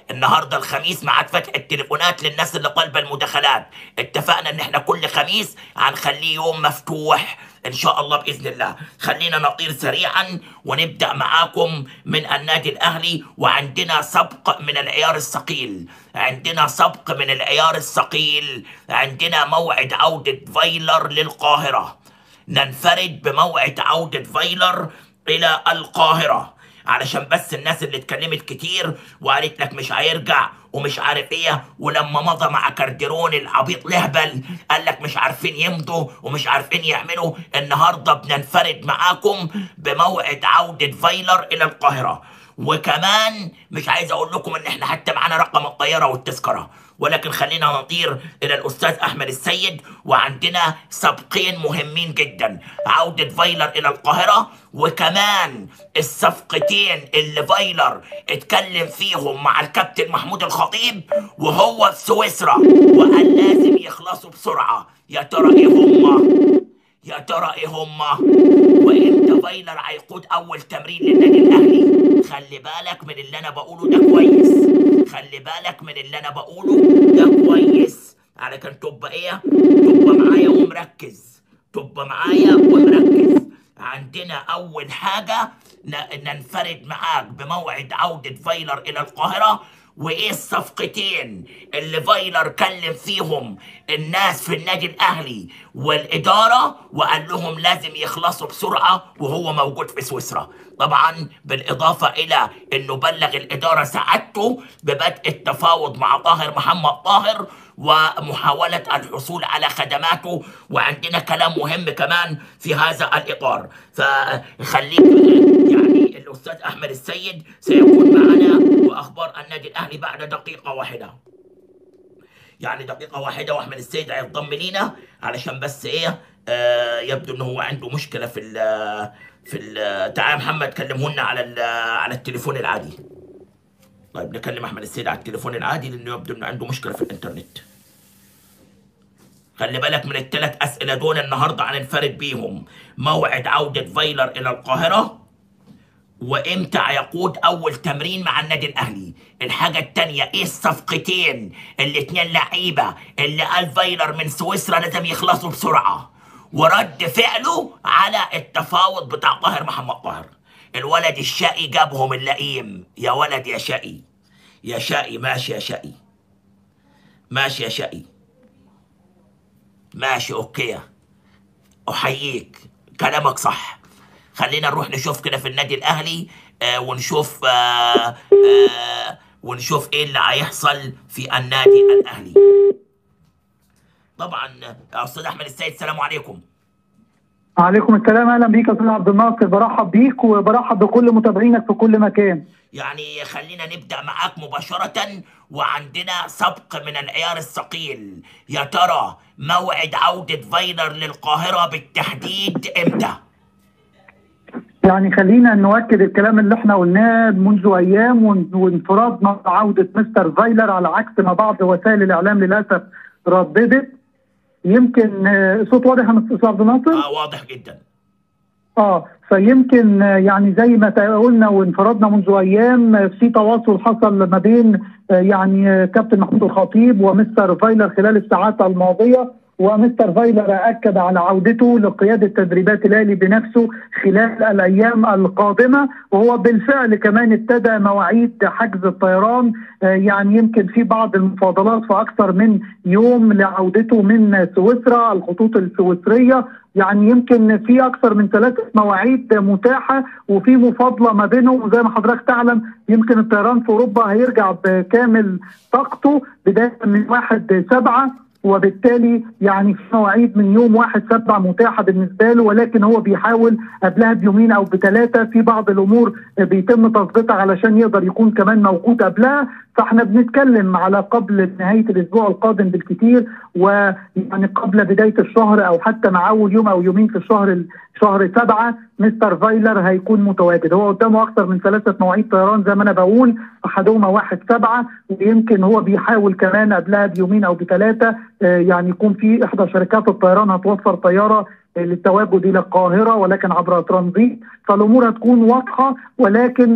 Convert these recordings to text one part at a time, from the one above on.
النهارده الخميس ميعاد فتح التليفونات للناس اللي طالبه المداخلات اتفقنا ان احنا كل خميس هنخليه يوم مفتوح ان شاء الله باذن الله خلينا نطير سريعا ونبدا معاكم من النادي الاهلي وعندنا سبق من العيار الثقيل عندنا سبق من العيار الثقيل عندنا موعد عوده فايلر للقاهره ننفرد بموعد عوده فايلر الى القاهره علشان بس الناس اللي اتكلمت كتير وقالت لك مش هيرجع ومش عارف ايه ولما مضى مع كارديرون العبيط لهبل قال لك مش عارفين يمضوا ومش عارفين يعملوا النهارده بننفرد معاكم بموعد عوده فايلر الى القاهره وكمان مش عايز اقول لكم ان احنا حتى معانا رقم الطياره والتذكره ولكن خلينا نطير الى الاستاذ احمد السيد وعندنا سبقين مهمين جدا عوده فايلر الى القاهره وكمان الصفقتين اللي فايلر اتكلم فيهم مع الكابتن محمود الخطيب وهو في سويسرا وقال لازم يخلصوا بسرعه يا ترى ايه هما يا ترى ايه هما وامتى فايلر هيقود اول تمرين للنادي الاهلي خلي بالك من اللي انا بقوله ده كويس خلي بالك من اللي انا بقوله ده كويس علشان تبقى ايه تبقى معايا ومركز تبقى معايا ومركز عندنا اول حاجه ن- ننفرد معاك بموعد عوده فايلر الى القاهره وايه الصفقتين اللي فايلر كلم فيهم الناس في النادي الاهلي والاداره وقال لهم لازم يخلصوا بسرعه وهو موجود في سويسرا طبعا بالاضافه الى انه بلغ الاداره سعادته ببدء التفاوض مع طاهر محمد طاهر ومحاولة الحصول على خدماته وعندنا كلام مهم كمان في هذا الإطار فخليك يعني الأستاذ أحمد السيد سيكون معنا وأخبار النادي الأهلي بعد دقيقة واحدة يعني دقيقة واحدة وأحمد السيد هينضم لينا علشان بس إيه آه يبدو إنه هو عنده مشكلة في ال في ال تعال يا محمد كلمهن على ال- على التليفون العادي طيب نكلم احمد السيد على التليفون العادي لانه يبدو انه عنده مشكله في الانترنت خلي بالك من الثلاث اسئله دول النهارده هننفرد بيهم موعد عوده فايلر الى القاهره وامتى هيقود اول تمرين مع النادي الاهلي الحاجه التانية ايه الصفقتين الاتنين لعيبه اللي قال فايلر من سويسرا لازم يخلصوا بسرعه ورد فعله على التفاوض بتاع طاهر محمد طاهر الولد الشقي جابهم اللئيم يا ولد يا شقي يا شقي ماشي يا شقي ماشي يا شقي ماشي اوكي احييك كلامك صح خلينا نروح نشوف كده في النادي الاهلي آه ونشوف آه آه ونشوف ايه اللي هيحصل في النادي الاهلي طبعا يا استاذ احمد السيد السلام عليكم عليكم السلام اهلا بيك يا استاذ عبد الناصر برحب بيك وبرحب بكل متابعينك في كل مكان يعني خلينا نبدأ معاك مباشرة وعندنا سبق من العيار الثقيل يا ترى موعد عودة فايلر للقاهرة بالتحديد امتى؟ يعني خلينا نؤكد الكلام اللي احنا قلناه منذ ايام وان- وانفرادنا عوده مستر فايلر على عكس ما بعض وسائل الاعلام للاسف رددت يمكن آه، صوت واضح يا استاذ عبد الناصر؟ اه واضح جدا اه فيمكن آه، يعني زي ما تا- قلنا وانفرادنا منذ ايام آه، في تواصل حصل ما بين آه، يعني آه، كابتن محمود الخطيب ومستر فايلر خلال الساعات الماضيه ومستر فايلر اكد على عودته لقياده تدريبات الاهلي بنفسه خلال الايام القادمه وهو بالفعل كمان ابتدى مواعيد حجز الطيران آه، يعني يمكن في بعض المفاضلات في اكثر من يوم لعودته من سويسرا الخطوط السويسريه يعني يمكن في اكثر من ثلاثه مواعيد متاحه وفي مفاضله ما بينهم وزي ما حضرتك تعلم يمكن الطيران في اوروبا هيرجع بكامل طاقته بدايه من واحد سبعه وبالتالي يعني في مواعيد من يوم واحد سبعة متاحة بالنسبة له ولكن هو بيحاول قبلها بيومين أو بثلاثة في بعض الأمور بيتم تظبيطها علشان يقدر يكون كمان موجود قبلها فاحنا بنتكلم على قبل نهاية الأسبوع القادم بالكثير ويعني قبل بداية الشهر أو حتى مع أول يوم أو يومين في الشهر شهر سبعة مستر فايلر هيكون متواجد هو قدامه أكثر من ثلاثة مواعيد طيران زي ما أنا بقول أحدهما واحد سبعة ويمكن هو بيحاول كمان قبلها بيومين أو بثلاثة آه، يعني يكون في إحدى شركات الطيران هتوفر طيارة آه، للتواجد إلى القاهرة ولكن عبر ترانزيت فالأمور هتكون واضحة ولكن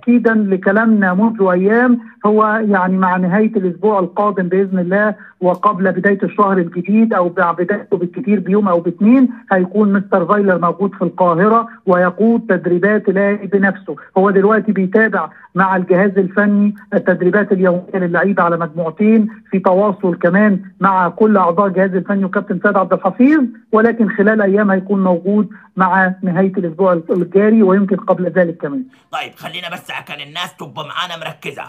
تاكيدا لكلامنا منذ ايام هو يعني مع نهايه الاسبوع القادم باذن الله وقبل بدايه الشهر الجديد او مع بدايته بالكثير بيوم او باثنين هيكون مستر فايلر موجود في القاهره ويقود تدريبات الاهلي بنفسه، هو دلوقتي بيتابع مع الجهاز الفني التدريبات اليوميه للعيبه على مجموعتين في تواصل كمان مع كل اعضاء الجهاز الفني وكابتن سيد عبد الحفيظ ولكن خلال ايام هيكون موجود مع نهايه الاسبوع الجاري ويمكن قبل ذلك كمان. طيب خلينا بس عشان الناس تبقى معانا مركزه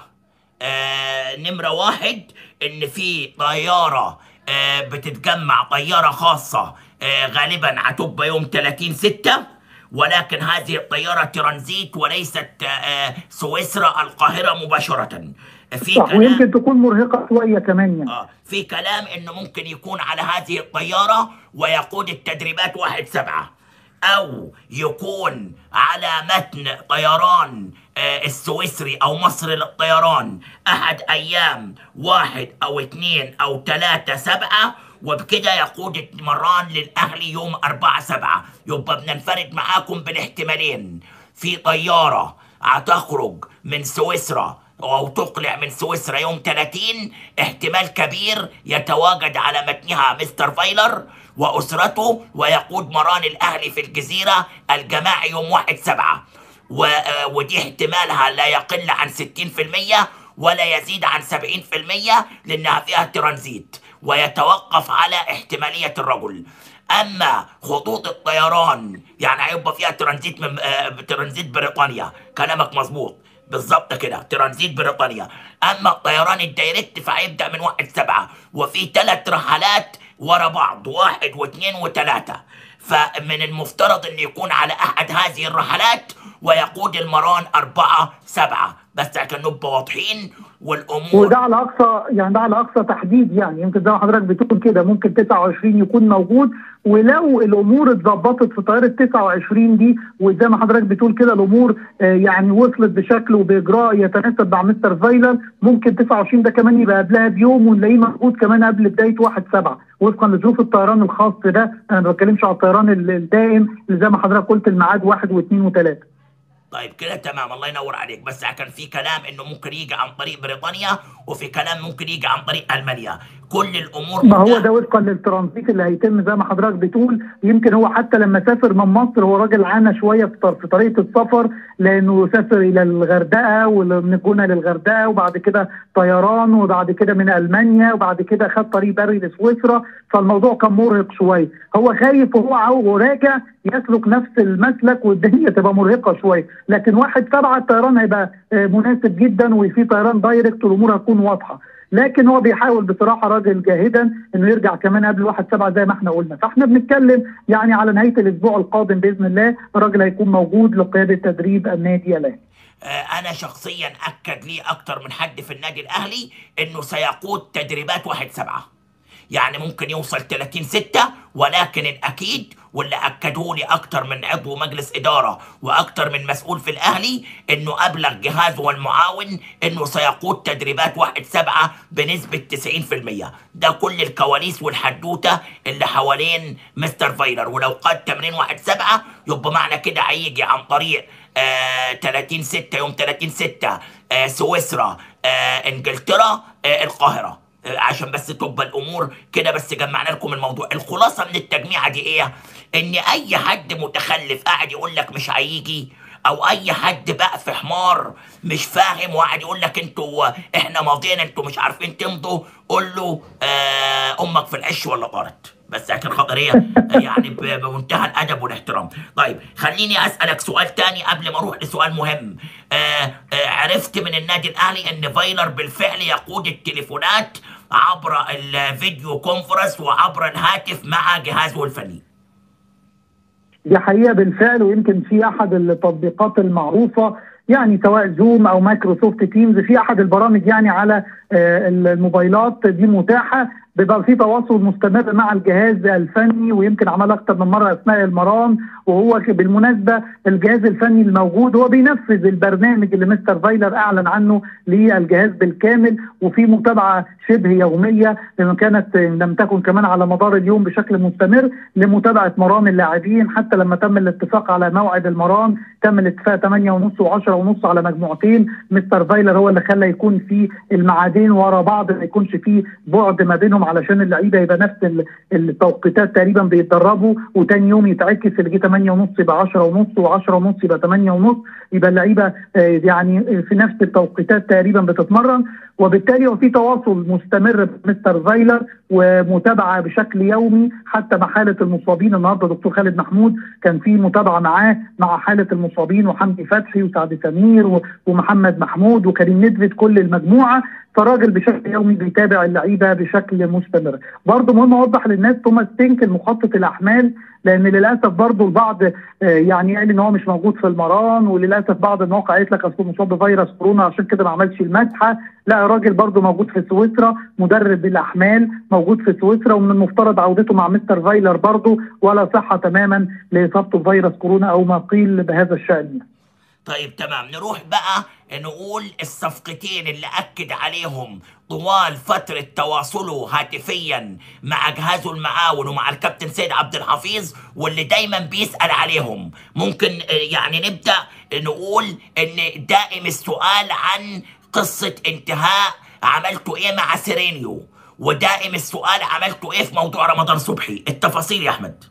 آه نمرة واحد ان في طيارة آه بتتجمع طيارة خاصة آه غالبا هتبقى يوم 30 ستة ولكن هذه الطيارة ترانزيت وليست آه سويسرا القاهرة مباشرة في صح ويمكن تكون مرهقه شويه كمان يعني. آه في كلام انه ممكن يكون على هذه الطيارة ويقود التدريبات واحد سبعة او يكون على متن طيران آه السويسري او مصر للطيران احد ايام واحد او اثنين او ثلاثة سبعة وبكده يقود المران للاهلي يوم أربعة سبعة يبقى بننفرد معاكم بالاحتمالين في طيارة هتخرج من سويسرا أو تقلع من سويسرا يوم 30 احتمال كبير يتواجد على متنها مستر فايلر وأسرته ويقود مران الأهلي في الجزيرة الجماعي يوم 1 سبعة و... ودي احتمالها لا يقل عن 60% ولا يزيد عن 70% لأنها فيها ترانزيت ويتوقف على احتمالية الرجل اما خطوط الطيران يعني هيبقى فيها ترانزيت من آه ترانزيت بريطانيا كلامك مظبوط بالظبط كده ترانزيت بريطانيا اما الطيران الدايركت فهيبدا من واحد سبعة وفي ثلاث رحلات ورا بعض واحد واثنين وثلاثة فمن المفترض ان يكون على احد هذه الرحلات ويقود المران أربعة سبعة بس عشان نبقى واضحين والامور وده على اقصى يعني ده على اقصى تحديد يعني يمكن زي ما حضرتك بتقول كده ممكن 29 يكون موجود ولو الامور اتظبطت في طياره 29 دي وزي ما حضرتك بتقول كده الامور آه يعني وصلت بشكل وباجراء يتناسب مع مستر فايلر ممكن 29 ده كمان يبقى قبلها بيوم ونلاقيه موجود كمان قبل بدايه 1 7 وفقا لظروف الطيران الخاص ده انا ما بتكلمش على الطيران الدائم اللي زي ما حضرتك قلت الميعاد واحد واثنين وثلاثه طيب كده تمام الله ينور عليك بس كان في كلام انه ممكن يجي عن طريق بريطانيا وفي كلام ممكن يجي عن طريق المانيا كل الامور ما هو ده وفقا للترانزيت اللي هيتم زي ما حضرتك بتقول يمكن هو حتى لما سافر من مصر هو راجل عانى شويه في طريقه السفر لانه سافر الى الغردقه ومن الجونه للغردقه وبعد كده طيران وبعد كده من المانيا وبعد كده خد طريق بري لسويسرا فالموضوع كان مرهق شويه هو خايف وهو راجع يسلك نفس المسلك والدنيا تبقى مرهقه شويه لكن واحد سبعه الطيران هيبقى مناسب جدا وفي طيران دايركت والامور هتكون واضحه لكن هو بيحاول بصراحه راجل جاهدا انه يرجع كمان قبل واحد سبعة زي ما احنا قلنا فاحنا بنتكلم يعني على نهايه الاسبوع القادم باذن الله الراجل هيكون موجود لقياده تدريب النادي الاهلي انا شخصيا اكد لي اكتر من حد في النادي الاهلي انه سيقود تدريبات واحد سبعة يعني ممكن يوصل 30 ستة ولكن الأكيد واللي أكدوا لي أكتر من عضو مجلس إدارة وأكتر من مسؤول في الأهلي إنه أبلغ جهازه والمعاون إنه سيقود تدريبات واحد سبعة بنسبة 90% ده كل الكواليس والحدوتة اللي حوالين مستر فايلر ولو قاد تمرين واحد سبعة يبقى معنى كده هيجي عن طريق آه 30 ستة يوم 30 ستة آه سويسرا آه انجلترا آه القاهره عشان بس تبقى الامور كده بس جمعنا لكم الموضوع الخلاصه من التجميعه دي ايه ان اي حد متخلف قاعد يقول لك مش هيجي او اي حد بقى في حمار مش فاهم وقاعد يقول لك انتوا احنا ماضيين انتوا مش عارفين تمضوا قول له آه امك في العش ولا طارت بس عشان خاطر هي يعني بمنتهى الادب والاحترام طيب خليني اسالك سؤال تاني قبل ما اروح لسؤال مهم آه آه عرفت من النادي الاهلي ان فايلر بالفعل يقود التليفونات عبر الفيديو كونفرنس وعبر الهاتف مع جهازه الفني دي حقيقه بالفعل ويمكن في احد التطبيقات المعروفه يعني سواء زوم او مايكروسوفت تيمز في احد البرامج يعني على الموبايلات دي متاحه بيبقى في تواصل مستمر مع الجهاز الفني ويمكن عمل اكتر من مره اثناء المران وهو ك- بالمناسبه الجهاز الفني الموجود هو بينفذ البرنامج اللي مستر فايلر اعلن عنه للجهاز بالكامل وفي متابعه شبه يوميه لما كانت لم تكن كمان على مدار اليوم بشكل مستمر لمتابعه مران اللاعبين حتى لما تم الاتفاق على موعد المران تم الاتفاق 8 ونص و10 ونص على مجموعتين مستر فايلر هو اللي خلى يكون في الميعادين ورا بعض ما يكونش في بعد ما بينهم علشان اللعيبه يبقى نفس ال- التوقيتات تقريبا بيتدربوا وتاني يوم يتعكس اللي جه 8 ونص يبقى 10 ونص و10 ونص يبقى 8 ونص يبقى اللعيبه آه، يعني في نفس التوقيتات تقريبا بتتمرن وبالتالي هو في تواصل مستمر بمستر فايلر ومتابعه بشكل يومي حتى مع حاله المصابين النهارده دكتور خالد محمود كان في متابعه معاه مع حاله المصابين وحمدي فتحي وسعد سمير و- ومحمد محمود وكريم ندفت كل المجموعه فراجل بشكل يومي بيتابع اللعيبه بشكل مستمر برضه مهم اوضح للناس توماس تينك المخطط الاحمال لان للاسف برضه البعض آه، يعني قال ان هو مش موجود في المران وللاسف بعض المواقع قالت لك اصله مصاب بفيروس كورونا عشان كده ما عملش المسحه لا الراجل برضه موجود في سويسرا مدرب الاحمال موجود في سويسرا ومن المفترض عودته مع مستر فايلر برضه ولا صحه تماما لاصابته بفيروس كورونا او ما قيل بهذا الشان طيب تمام نروح بقى نقول الصفقتين اللي أكد عليهم طوال فترة تواصله هاتفيا مع جهازه المعاون ومع الكابتن سيد عبد الحفيظ واللي دايما بيسأل عليهم ممكن آه، يعني نبدأ نقول ان دائم السؤال عن قصة انتهاء عملتوا ايه مع سيرينيو ودائم السؤال عملتوا ايه في موضوع رمضان صبحي التفاصيل يا احمد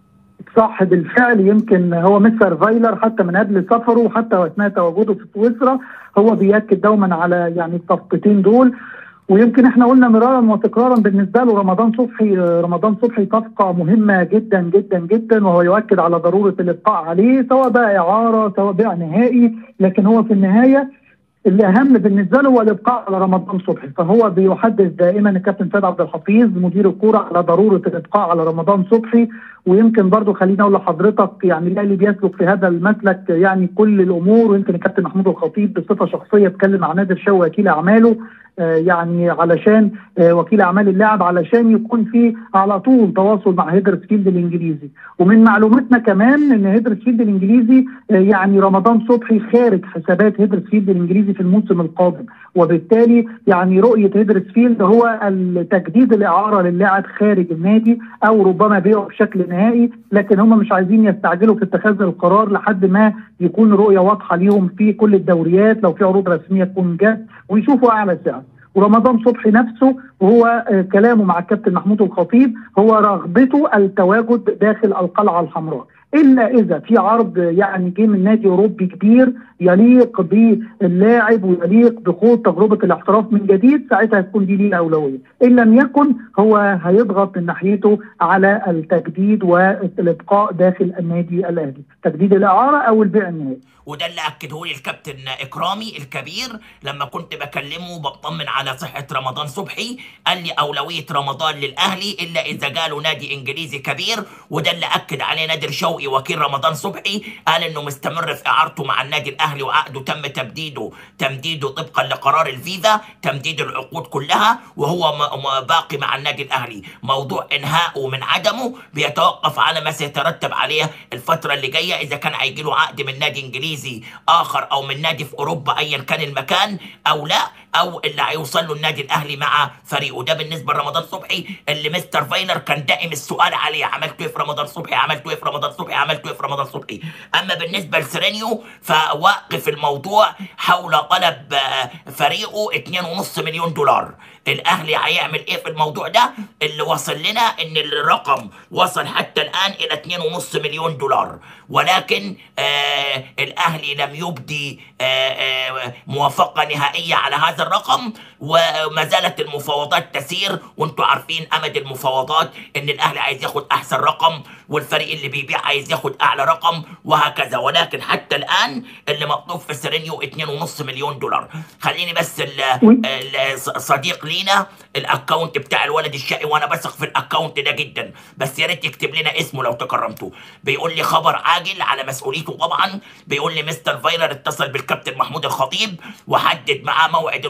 صح بالفعل يمكن هو مستر فايلر حتى من قبل سفره وحتى اثناء تواجده في سويسرا هو بياكد دوما على يعني الصفقتين دول ويمكن احنا قلنا مرارا وتكرارا بالنسبه له رمضان صبحي رمضان صبحي صفقه مهمه جدا جدا جدا وهو يؤكد على ضروره الابقاء عليه سواء بقى اعاره سواء بيع نهائي لكن هو في النهايه الاهم بالنسبه له هو الابقاء على رمضان صبحي فهو بيحدث دائما الكابتن سيد عبد الحفيظ مدير الكوره على ضروره الابقاء على رمضان صبحي ويمكن برضو خليني اقول لحضرتك يعني الاهلي بيسلك في هذا المسلك يعني كل الامور ويمكن الكابتن محمود الخطيب بصفه شخصيه اتكلم عن نادر شوقي وكيل اعماله آه يعني علشان آه وكيل اعمال اللاعب علشان يكون في على طول تواصل مع هيدرسفيلد الانجليزي ومن معلوماتنا كمان ان هيدرسفيلد الانجليزي آه يعني رمضان صبحي خارج حسابات هيدرسفيلد الانجليزي في الموسم القادم وبالتالي يعني رؤيه هيدرسفيلد هو التجديد الاعاره للاعب خارج النادي او ربما بيعه بشكل نهائي لكن هم مش عايزين يستعجلوا في اتخاذ القرار لحد ما يكون رؤيه واضحه ليهم في كل الدوريات لو في عروض رسميه تكون جت ويشوفوا اعلى سعر ورمضان صبحي نفسه وهو آه، كلامه مع الكابتن محمود الخطيب هو رغبته التواجد داخل القلعه الحمراء الا اذا في عرض يعني جه من نادي اوروبي كبير يليق باللاعب ويليق بخوض تجربه الاحتراف من جديد ساعتها تكون دي ليه الاولويه ان لم يكن هو هيضغط من ناحيته على التجديد والابقاء داخل النادي الاهلي تجديد الاعاره او البيع النهائي وده اللي اكده لي الكابتن اكرامي الكبير لما كنت بكلمه بطمن على صحه رمضان صبحي قال لي اولويه رمضان للاهلي الا اذا جاله نادي انجليزي كبير وده اللي اكد عليه نادر شوقي وكيل رمضان صبحي قال انه مستمر في اعارته مع النادي الاهلي وعقده تم تبديده تمديده طبقا لقرار الفيفا تمديد العقود كلها وهو م- م- باقي مع النادي الاهلي موضوع انهائه من عدمه بيتوقف على ما سيترتب عليه الفتره اللي جايه اذا كان هيجي له عقد من نادي انجليزي اخر او من نادي في اوروبا ايا كان المكان او لا او اللي هيوصل له النادي الاهلي مع فريقه ده بالنسبه لرمضان صبحي اللي مستر فايلر كان دائم السؤال عليه عملت ايه في رمضان صبحي عملت ايه في رمضان صبحي عملت ايه في رمضان صبحي اما بالنسبه لسيرينيو فوقف الموضوع حول طلب آه، فريقه 2.5 مليون دولار الاهلي هيعمل ايه في الموضوع ده اللي وصل لنا ان الرقم وصل حتى الان الى 2.5 مليون دولار ولكن آه الاهلي لم يبدي آه آه موافقه نهائيه على هذا الرقم وما زالت المفاوضات تسير وانتم عارفين امد المفاوضات ان الاهلي عايز ياخد احسن رقم والفريق اللي بيبيع عايز ياخد اعلى رقم وهكذا ولكن حتى الان اللي مطلوب في سيرينيو 2.5 مليون دولار خليني بس ال- ال- صديق لينا الاكونت بتاع الولد الشقي وانا بثق في الاكونت ده جدا بس يا ريت يكتب لنا اسمه لو تكرمتوا بيقول لي خبر عاجل على مسؤوليته طبعا بيقول لي مستر فايلر اتصل بالكابتن محمود الخطيب وحدد معاه موعد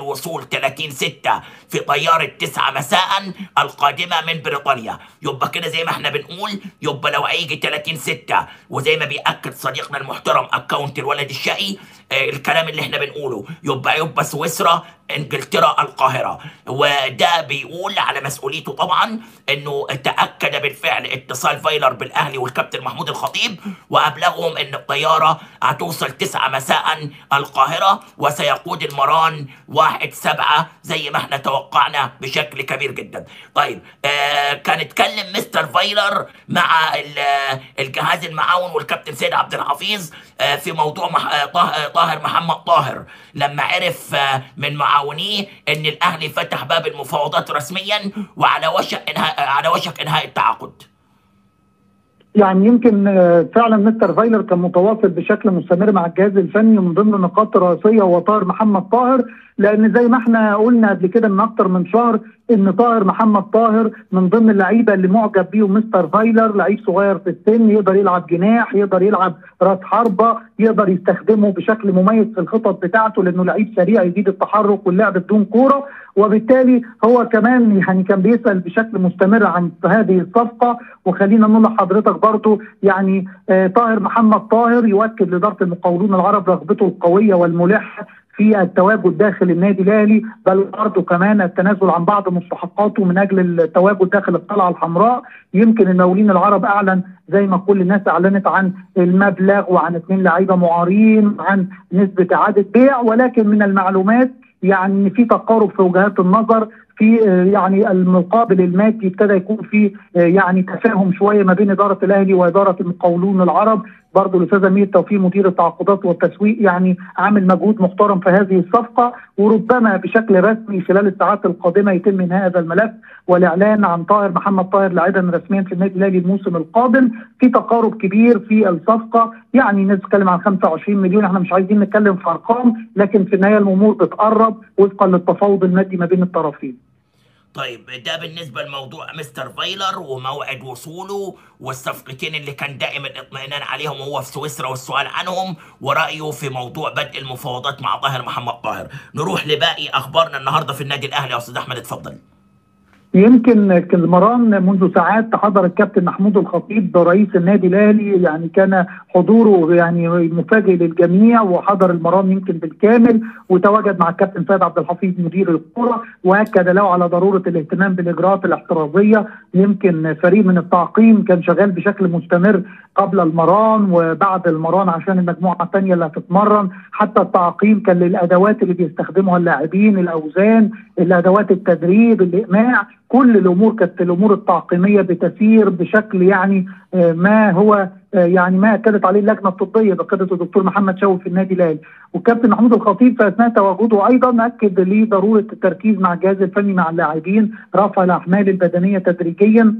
ننتظر وصول 30 6 في طيارة 9 مساء القادمة من بريطانيا يبقى كده زي ما احنا بنقول يبقى لو هيجي 30 6 وزي ما بيأكد صديقنا المحترم اكونت الولد الشقي آه، الكلام اللي احنا بنقوله يبقى يبقى سويسرا انجلترا القاهرة وده بيقول على مسؤوليته طبعا انه تأكد بالفعل اتصال فايلر بالاهلي والكابتن محمود الخطيب وابلغهم ان الطيارة هتوصل 9 مساء القاهرة وسيقود المران واحد سبعة زي ما احنا توقعنا بشكل كبير جدا طيب آه كان اتكلم مستر فايلر مع ال- الجهاز المعاون والكابتن سيد عبد الحفيظ آه في موضوع مح... آه طاه- آه، طاهر محمد طاهر لما عرف آه من معاونيه ان الاهلي فتح باب المفاوضات رسميا وعلى وشك انهاء آه، على وشك انهاء التعاقد يعني يمكن آه، فعلا مستر فايلر كان متواصل بشكل مستمر مع الجهاز الفني من ضمن النقاط الرئيسيه هو طاهر محمد طاهر لان زي ما احنا قلنا قبل كده من اكتر من شهر ان طاهر محمد طاهر من ضمن اللعيبه اللي معجب بيهم مستر فايلر لعيب صغير في السن يقدر يلعب جناح يقدر يلعب راس حربه يقدر يستخدمه بشكل مميز في الخطط بتاعته لانه لعيب سريع يزيد التحرك واللعب بدون كوره وبالتالي هو كمان يعني كان بيسال بشكل مستمر عن هذه الصفقه وخلينا نقول لحضرتك برضو يعني آه طاهر محمد طاهر يؤكد لاداره المقاولون العرب رغبته القويه والملحه في التواجد داخل النادي الاهلي بل برضه كمان التنازل عن بعض مستحقاته من اجل التواجد داخل القلعه الحمراء يمكن المقاولين العرب اعلن زي ما كل الناس اعلنت عن المبلغ وعن اثنين لعيبه معارين عن نسبه اعاده بيع ولكن من المعلومات يعني ان في تقارب في وجهات النظر في آه، يعني المقابل المادي ابتدى يكون في آه، يعني تفاهم شويه ما بين اداره الاهلي واداره المقاولون العرب برضه الاستاذ امير توفيق مدير التعاقدات والتسويق يعني عامل مجهود محترم في هذه الصفقه وربما بشكل رسمي خلال الساعات القادمه يتم انهاء هذا الملف والاعلان عن طاهر محمد طاهر لاعبا رسميا في النادي الاهلي الموسم القادم في تقارب كبير في الصفقه يعني الناس بتتكلم عن 25 مليون احنا مش عايزين نتكلم في ارقام لكن في النهايه الامور بتقرب وفقا للتفاوض المادي ما بين الطرفين طيب ده بالنسبة لموضوع مستر فايلر وموعد وصوله والصفقتين اللي كان دائما اطمئنان عليهم وهو في سويسرا والسؤال عنهم ورأيه في موضوع بدء المفاوضات مع طاهر محمد طاهر نروح لباقي أخبارنا النهاردة في النادي الأهلي يا أستاذ أحمد اتفضل يمكن كالمران منذ ساعات حضر الكابتن محمود الخطيب رئيس النادي الاهلي يعني كان حضوره يعني مفاجئ للجميع وحضر المران يمكن بالكامل وتواجد مع الكابتن سيد عبد الحفيظ مدير الكره واكد له على ضروره الاهتمام بالاجراءات الاحترازيه يمكن فريق من التعقيم كان شغال بشكل مستمر قبل المران وبعد المران عشان المجموعه الثانيه اللي هتتمرن حتى التعقيم كان للادوات اللي بيستخدمها اللاعبين الاوزان الادوات التدريب الاقماع كل الامور كانت الامور التعقيميه بتسير بشكل يعني آه، ما هو آه، يعني ما اكدت عليه اللجنه الطبيه بقياده الدكتور محمد شوقي في النادي الاهلي والكابتن محمود الخطيب في اثناء تواجده ايضا اكد لضروره التركيز مع الجهاز الفني مع اللاعبين رفع الاحمال البدنيه تدريجيا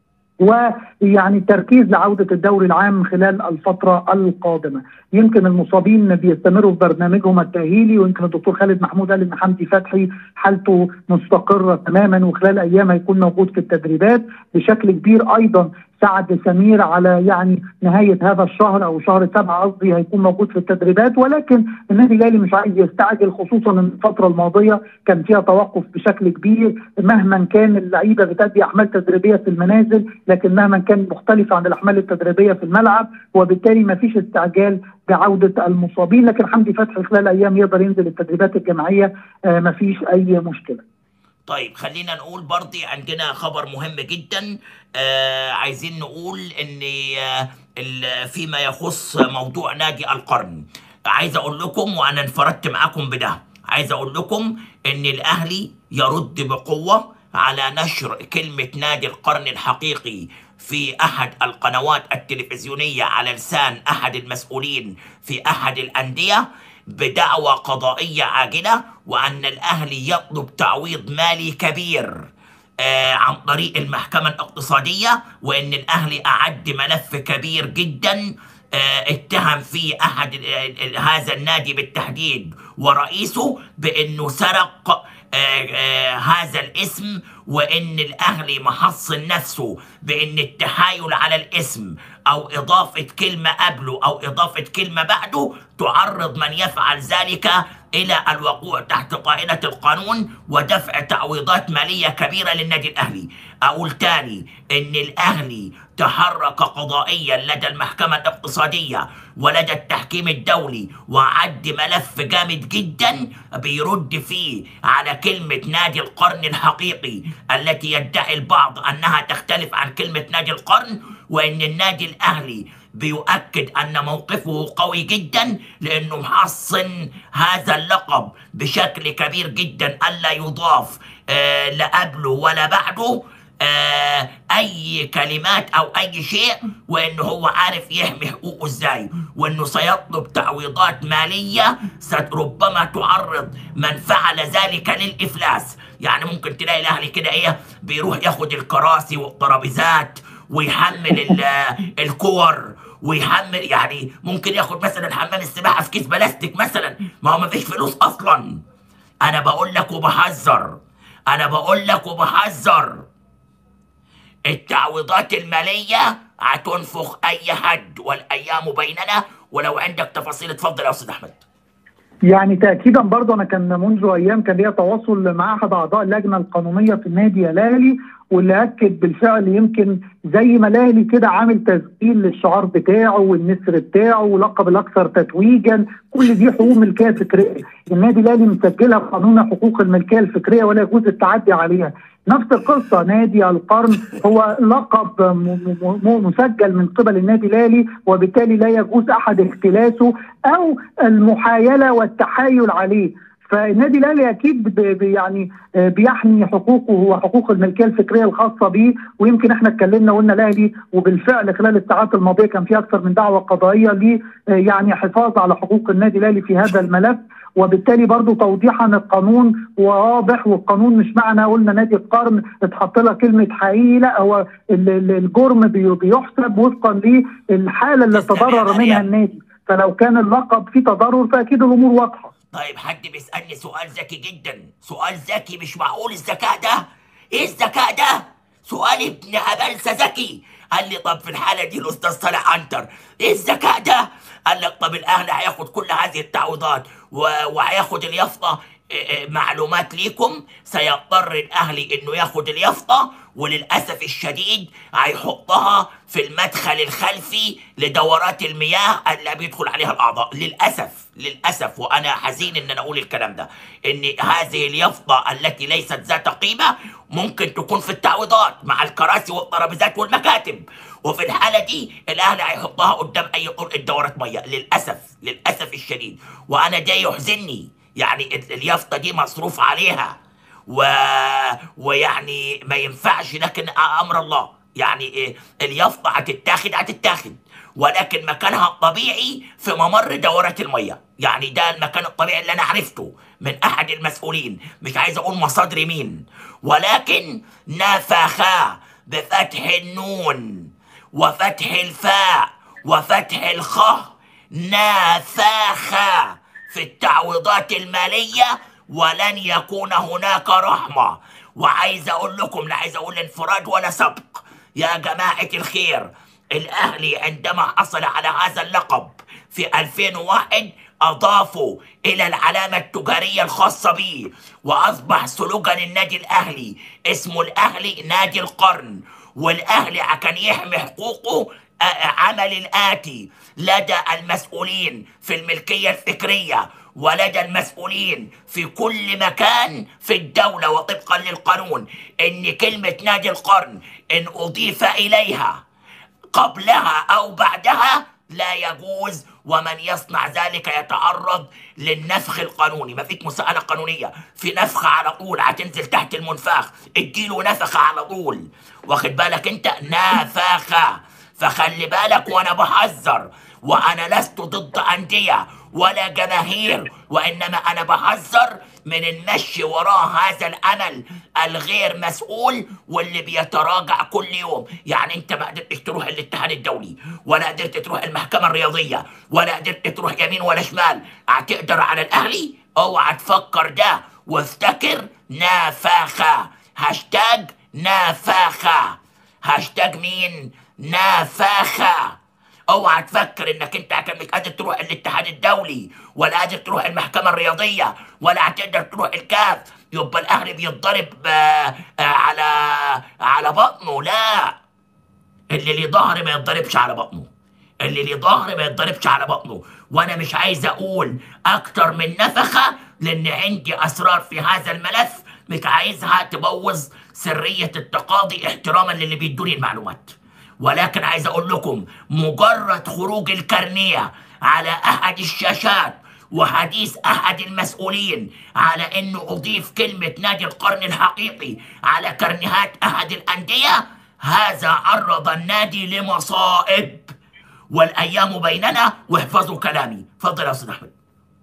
ويعني التركيز لعودة الدوري العام خلال الفترة القادمة يمكن المصابين بيستمروا في برنامجهم التأهيلي ويمكن الدكتور خالد محمود قال إن حمدي فتحي حالته مستقرة تماما وخلال أيام هيكون موجود في التدريبات بشكل كبير أيضا سعد سمير على يعني نهاية هذا الشهر أو شهر سبعة قصدي هيكون موجود في التدريبات ولكن النادي الأهلي مش عايز يستعجل خصوصا إن الفترة الماضية كان فيها توقف بشكل كبير مهما كان اللعيبة بتأدي أحمال تدريبية في المنازل لكن مهما كان مختلف عن الأحمال التدريبية في الملعب وبالتالي ما فيش استعجال بعودة المصابين لكن حمدي فتحي خلال أيام يقدر ينزل التدريبات الجماعية آه ما فيش أي مشكلة طيب خلينا نقول برضي عندنا خبر مهم جدا آه عايزين نقول ان آه ال- فيما يخص موضوع نادي القرن عايز اقول لكم وانا انفردت معاكم بده عايز اقول لكم ان الاهلي يرد بقوة على نشر كلمة نادي القرن الحقيقي في احد القنوات التلفزيونية على لسان احد المسؤولين في احد الاندية بدعوى قضائية عاجلة وأن الأهلي يطلب تعويض مالي كبير آه عن طريق المحكمة الاقتصادية وأن الأهلي أعد ملف كبير جدا آه اتهم فيه أحد ال- ال- هذا النادي بالتحديد ورئيسه بأنه سرق آه آه هذا الاسم وان الاهلي محصن نفسه بان التحايل على الاسم او اضافه كلمه قبله او اضافه كلمه بعده تعرض من يفعل ذلك الى الوقوع تحت طائله القانون ودفع تعويضات ماليه كبيره للنادي الاهلي اقول تاني ان الاهلي تحرك قضائيا لدى المحكمه الاقتصاديه ولدى التحكيم الدولي وعد ملف جامد جدا بيرد فيه على كلمه نادي القرن الحقيقي التي يدعي البعض انها تختلف عن كلمه نادي القرن وان النادي الاهلي بيؤكد ان موقفه قوي جدا لانه محصن هذا اللقب بشكل كبير جدا الا يضاف آه لا قبله ولا بعده آه اي كلمات او اي شيء وانه هو عارف يحمي حقوقه ازاي وانه سيطلب تعويضات ماليه ست ربما تعرض من فعل ذلك للافلاس يعني ممكن تلاقي الاهلي كده ايه بيروح ياخد الكراسي والترابيزات ويحمل ال- الكور ويحمل يعني ممكن ياخد مثلا حمام السباحه في كيس بلاستيك مثلا ما هو ما فيش فلوس اصلا انا بقول لك وبحذر انا بقول لك وبحذر التعويضات الماليه هتنفخ اي حد والايام بيننا ولو عندك تفاصيل اتفضل يا استاذ احمد يعني تاكيدا برضه انا كان منذ ايام كان ليا تواصل مع احد اعضاء اللجنه القانونيه في النادي الاهلي واللي اكد بالفعل يمكن زي ما الاهلي كده عامل تسجيل للشعار بتاعه والنسر بتاعه ولقب الاكثر تتويجا كل دي حقوق ملكيه فكريه النادي الاهلي مسجلها في قانون حقوق الملكيه الفكريه ولا يجوز التعدي عليها نفس القصه نادي القرن هو لقب م- م- م- مسجل من قبل النادي الاهلي وبالتالي لا يجوز احد اختلاسه او المحايله والتحايل عليه فالنادي الاهلي اكيد ب- ب- يعني آه، بيحمي حقوقه وحقوق الملكيه الفكريه الخاصه به ويمكن احنا اتكلمنا وقلنا الاهلي وبالفعل خلال الساعات الماضيه كان في اكثر من دعوه قضائيه ل آه، يعني حفاظ على حقوق النادي الاهلي في هذا الملف وبالتالي برضو توضيحا القانون واضح والقانون مش معنى قلنا نادي القرن اتحط لها كلمه حقيقي لا هو ال- ال- الجرم بي- بيحسب وفقا للحاله اللي تسلم يا تضرر مريم. منها النادي فلو كان اللقب فيه تضرر فاكيد الامور واضحه طيب حد بيسألني سؤال ذكي جدا سؤال ذكي مش معقول الذكاء ده ايه الذكاء ده سؤال ابن هبلسة ذكي قال لي طب في الحالة دي الأستاذ صالح عنتر ايه الذكاء ده قال لك طب الأهلي هياخد كل هذه التعويضات و- وهياخد اليافطة إيه إيه معلومات ليكم سيضطر الأهلي إنه ياخد اليافطة وللأسف الشديد هيحطها في المدخل الخلفي لدورات المياه اللي بيدخل عليها الأعضاء للأسف للأسف وأنا حزين إن أنا أقول الكلام ده إن هذه اليافطة التي ليست ذات قيمة ممكن تكون في التعويضات مع الكراسي والترابيزات والمكاتب وفي الحالة دي الأهلي هيحطها قدام أي قرقة دورة مية للأسف للأسف الشديد وأنا ده يحزنني يعني ال- اليافطة دي مصروف عليها و... ويعني ما ينفعش لكن امر الله يعني إيه اليافطه هتتاخد هتتاخد ولكن مكانها الطبيعي في ممر دورات الميه يعني ده المكان الطبيعي اللي انا عرفته من احد المسؤولين مش عايز اقول مصادر مين ولكن نفخا بفتح النون وفتح الفاء وفتح الخاء نافخا في التعويضات المالية ولن يكون هناك رحمة وعايز أقول لكم لا عايز أقول انفراد ولا سبق يا جماعة الخير الأهلي عندما حصل على هذا اللقب في 2001 أضافوا إلى العلامة التجارية الخاصة به وأصبح سلوجان النادي الأهلي اسمه الأهلي نادي القرن والأهلي كان يحمي حقوقه آه، عمل الآتي لدى المسؤولين في الملكية الفكرية ولدى المسؤولين في كل مكان في الدولة وطبقا للقانون إن كلمة نادي القرن إن أضيف إليها قبلها أو بعدها لا يجوز ومن يصنع ذلك يتعرض للنفخ القانوني ما فيك مساءلة قانونية في نفخ على طول هتنزل تحت المنفاخ اديله نفخة على طول واخد بالك انت نافخة فخلي بالك وانا بحذر وانا لست ضد انديه ولا جماهير وانما انا بحذر من المشي وراء هذا العمل الغير مسؤول واللي بيتراجع كل يوم يعني انت ما قدرتش تروح الاتحاد الدولي ولا قدرت تروح المحكمه الرياضيه ولا قدرت تروح يمين ولا شمال هتقدر على الاهلي اوعى تفكر ده وافتكر نافاخه هاشتاج نافاخه هاشتاج مين نفخه اوعى تفكر انك انت كانك قادر تروح الاتحاد الدولي ولا قادر تروح المحكمه الرياضيه ولا هتقدر تروح الكاف يبقى الاهلي بيتضرب آه، آه، على على بطنه لا اللي ليه ظهر ما يتضربش على بطنه اللي ليه ظهر ما يتضربش على بطنه وانا مش عايز اقول اكتر من نفخه لان عندي اسرار في هذا الملف مش عايزها تبوظ سريه التقاضي احتراما للي بيدوني المعلومات ولكن عايز اقول لكم مجرد خروج الكارنيه على احد الشاشات وحديث احد المسؤولين على انه اضيف كلمه نادي القرن الحقيقي على كرنيهات احد الانديه هذا عرض النادي لمصائب والايام بيننا واحفظوا كلامي اتفضل يا استاذ احمد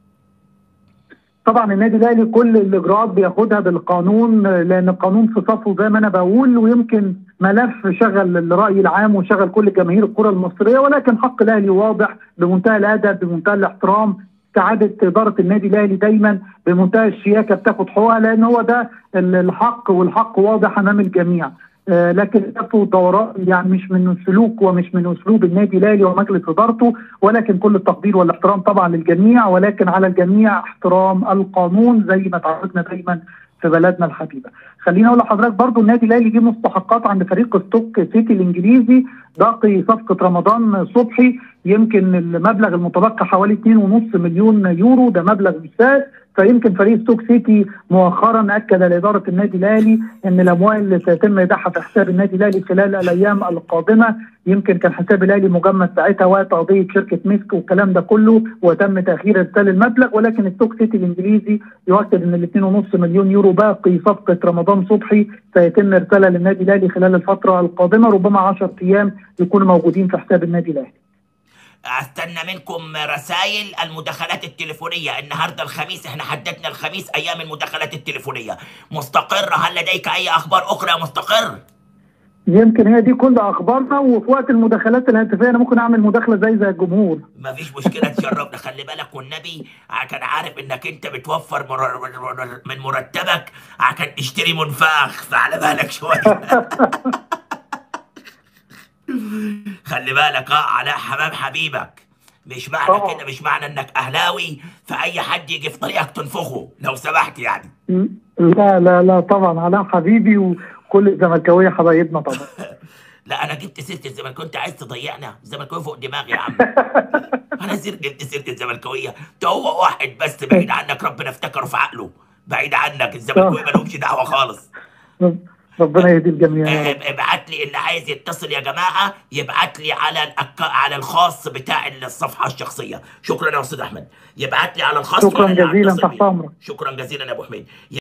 طبعا النادي الاهلي كل الاجراءات بياخدها بالقانون لان القانون في صفه زي ما انا بقول ويمكن ملف شغل الراي العام وشغل كل جماهير الكره المصريه ولكن حق الاهلي واضح بمنتهى الادب بمنتهى الاحترام سعاده اداره النادي الاهلي دايما بمنتهى الشياكه بتاخد حقوقها لان هو ده الحق والحق واضح امام الجميع آه لكن لف دوران يعني مش من سلوك ومش من اسلوب النادي الاهلي ومجلس ادارته ولكن كل التقدير والاحترام طبعا للجميع ولكن على الجميع احترام القانون زي ما تعودنا دايما في بلدنا الحبيبه. خليني اقول لحضرتك برضو النادي الاهلي ليه مستحقات عند فريق ستوك سيتي الانجليزي باقي صفقه رمضان صبحي يمكن المبلغ المتبقى حوالي 2.5 مليون يورو ده مبلغ مش فيمكن فريق ستوك سيتي مؤخرا اكد لاداره النادي الاهلي ان الاموال اللي سيتم ايداعها في حساب النادي الاهلي خلال الايام القادمه يمكن كان حساب الاهلي مجمد ساعتها وقت قضيه شركه ميسك والكلام ده كله وتم تاخير ارسال المبلغ ولكن ستوك سيتي الانجليزي يؤكد ان ال 2.5 مليون يورو باقي صفقه رمضان صبحي سيتم ارسالها للنادي الاهلي خلال الفتره القادمه ربما 10 ايام يكونوا موجودين في حساب النادي الاهلي. استنى منكم رسائل المداخلات التليفونيه النهارده الخميس احنا حددنا الخميس ايام المداخلات التليفونيه مستقر هل لديك اي اخبار اخرى يا مستقر يمكن هي دي كل اخبارنا وفي وقت المداخلات الهاتفيه انا ممكن اعمل مداخله زي زي الجمهور مفيش مشكله تشرفنا خلي بالك والنبي كان عارف انك انت بتوفر مر... من مرتبك عشان تشتري منفاخ فعلى بالك شويه خلي بالك اه على حمام حبيبك مش معنى طبعا. كده مش معنى انك اهلاوي فاي حد يجي في طريقك تنفخه لو سمحت يعني لا لا لا طبعا علاء حبيبي وكل الزملكاويه حبايبنا طبعا لا انا جبت سيره الزمالك كنت عايز تضيعنا الزملكاويه فوق دماغي يا عم انا سير جبت سيره الزملكاويه ده هو واحد بس بعيد عنك ربنا افتكره في عقله بعيد عنك الزملكاويه مالهمش دعوه خالص ربنا يهدي الجميع يا رب. ابعت لي اللي عايز يتصل يا جماعه يبعت لي على الأك... على الخاص بتاع الصفحه الشخصيه شكرا يا استاذ احمد يبعت لي على الخاص شكراً وأنا جزيلاً، هتصل تحت بيه. أمرك. شكرا جزيلا يا ابو حميد